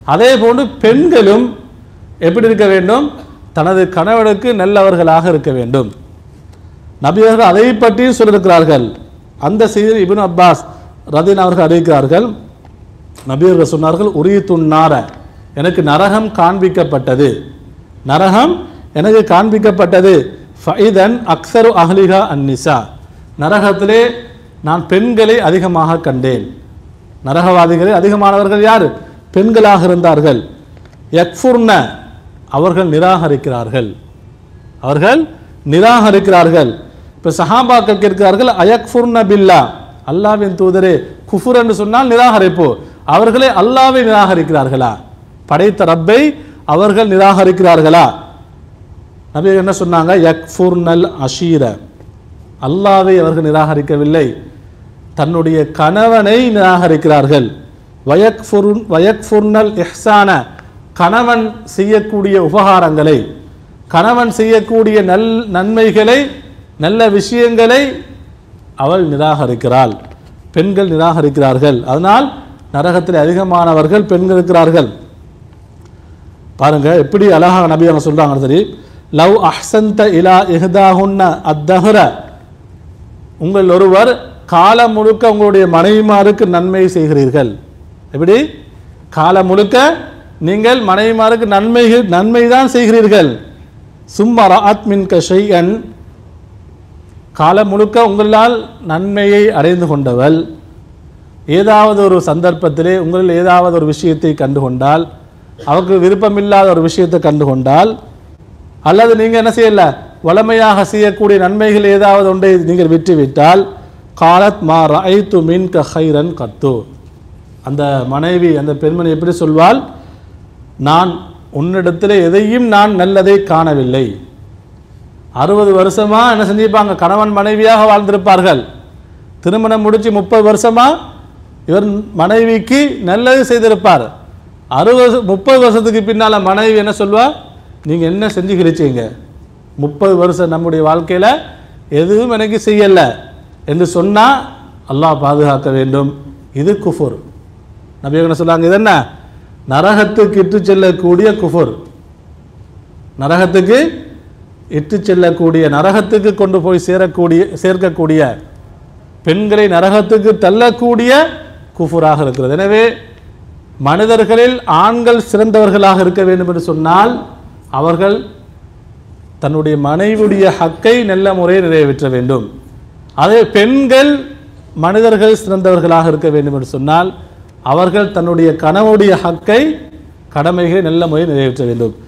அதே போன்று பெண்களும் எப்படி இருக்க வேண்டும் தனது கணவனுக்கு நல்லவர்களாக இருக்க வேண்டும் நபியர்கள் அதை பற்றியும் சொல்லியிருக்கிறார்கள் அந்த செய்தி இப்னு அப்பாஸ் ரதீன் அவர்கள் அறிவிக்கிறார்கள் நபியர்கள் சொன்னார்கள் உரிய துண்ணார எனக்கு நரகம் காண்பிக்கப்பட்டது நரகம் எனக்கு காண்பிக்கப்பட்டது ஃபைதன் அக்ஸரு அஹ்லிகா அந்நிசா நரகத்திலே நான் பெண்களை அதிகமாக கண்டேன் நரகவாதிகளே அதிகமானவர்கள் யார் பெண்களாக இருந்தார்கள் யக்ஃபுர்ன அவர்கள் நிராகரிக்கிறார்கள் அவர்கள் நிராகரிக்கிறார்கள் இப்போ சஹாபாக்கள் கேட்கிறார்கள் அயக்ஃபுர்ன பில்லா அல்லாவின் தூதரே குஃபுர் என்று சொன்னால் நிராகரிப்பு அவர்களே அல்லாவை நிராகரிக்கிறார்களா படைத்த ரப்பை அவர்கள் நிராகரிக்கிறார்களா நபி என்ன சொன்னாங்க யக்ஃபுர்னல் அஷீர அல்லாவை அவர்கள் நிராகரிக்கவில்லை தன்னுடைய கணவனை நிராகரிக்கிறார்கள் வயக்ஃபுருன் வயக்ஃபுர்னல் இஹ்சான கணவன் செய்யக்கூடிய உபகாரங்களை கணவன் செய்யக்கூடிய நல் நன்மைகளை நல்ல விஷயங்களை அவள் நிராகரிக்கிறாள் பெண்கள் நிராகரிக்கிறார்கள் அதனால் நரகத்தில் அதிகமானவர்கள் பெண்கள் இருக்கிறார்கள் பாருங்க எப்படி அழகாக நபி அவங்க சொல்றாங்க சரி லவ் அஹ்சந்த இலா இஹ்தாஹுன்ன அத்தஹர உங்கள் ஒருவர் காலம் முழுக்க உங்களுடைய மனைவிமாருக்கு நன்மை செய்கிறீர்கள் எப்படி காலம் முழுக்க நீங்கள் மனைவிமாருக்கு நன்மை நன்மை தான் செய்கிறீர்கள் சும்மா ராத் மின் கஷையன் காலம் முழுக்க உங்களால் நன்மையை அடைந்து கொண்டவள் ஏதாவது ஒரு சந்தர்ப்பத்திலே உங்களில் ஏதாவது ஒரு விஷயத்தை கண்டுகொண்டால் அவருக்கு விருப்பமில்லாத ஒரு விஷயத்தை கண்டுகொண்டால் அல்லது நீங்கள் என்ன செய்யல வளமையாக செய்யக்கூடிய நன்மைகள் ஏதாவது ஒன்றை நீங்கள் விட்டுவிட்டால் காலத் மா ரைத்து மின் கஹைரன் கத்து அந்த மனைவி அந்த பெண்மணி எப்படி சொல்வாள் நான் உன்னிடத்தில் எதையும் நான் நல்லதை காணவில்லை அறுபது வருஷமா என்ன செஞ்சிருப்பாங்க கணவன் மனைவியாக வாழ்ந்திருப்பார்கள் திருமணம் முடிச்சு முப்பது வருஷமா இவர் மனைவிக்கு நல்லது செய்திருப்பார் அறுபது முப்பது வருஷத்துக்கு பின்னால மனைவி என்ன சொல்வா நீங்க என்ன செஞ்சு கிடைச்சீங்க முப்பது வருஷம் நம்முடைய வாழ்க்கையில எதுவும் எனக்கு செய்யல என்று சொன்னா அல்லாஹ் பாதுகாக்க வேண்டும் இது குஃபுர் நபி என்ன சொல்லாங்க இது என்ன நரகத்துக்கு இட்டு செல்லக்கூடிய குஃபுர் நரகத்துக்கு இட்டு செல்லக்கூடிய நரகத்துக்கு கொண்டு போய் சேரக்கூடிய சேர்க்கக்கூடிய பெண்களை நரகத்துக்கு தள்ளக்கூடிய குஃபுராக இருக்கிறது எனவே மனிதர்களில் ஆண்கள் சிறந்தவர்களாக இருக்க வேண்டும் என்று சொன்னால் அவர்கள் தன்னுடைய மனைவியுடைய ஹக்கை நல்ல முறையில் நிறைவேற்ற வேண்டும் அதே பெண்கள் மனிதர்கள் சிறந்தவர்களாக இருக்க வேண்டும் என்று சொன்னால் அவர்கள் தன்னுடைய கணவனுடைய ஹக்கை கடமைகளை நல்ல முறையில் நிறைவேற்ற வேண்டும்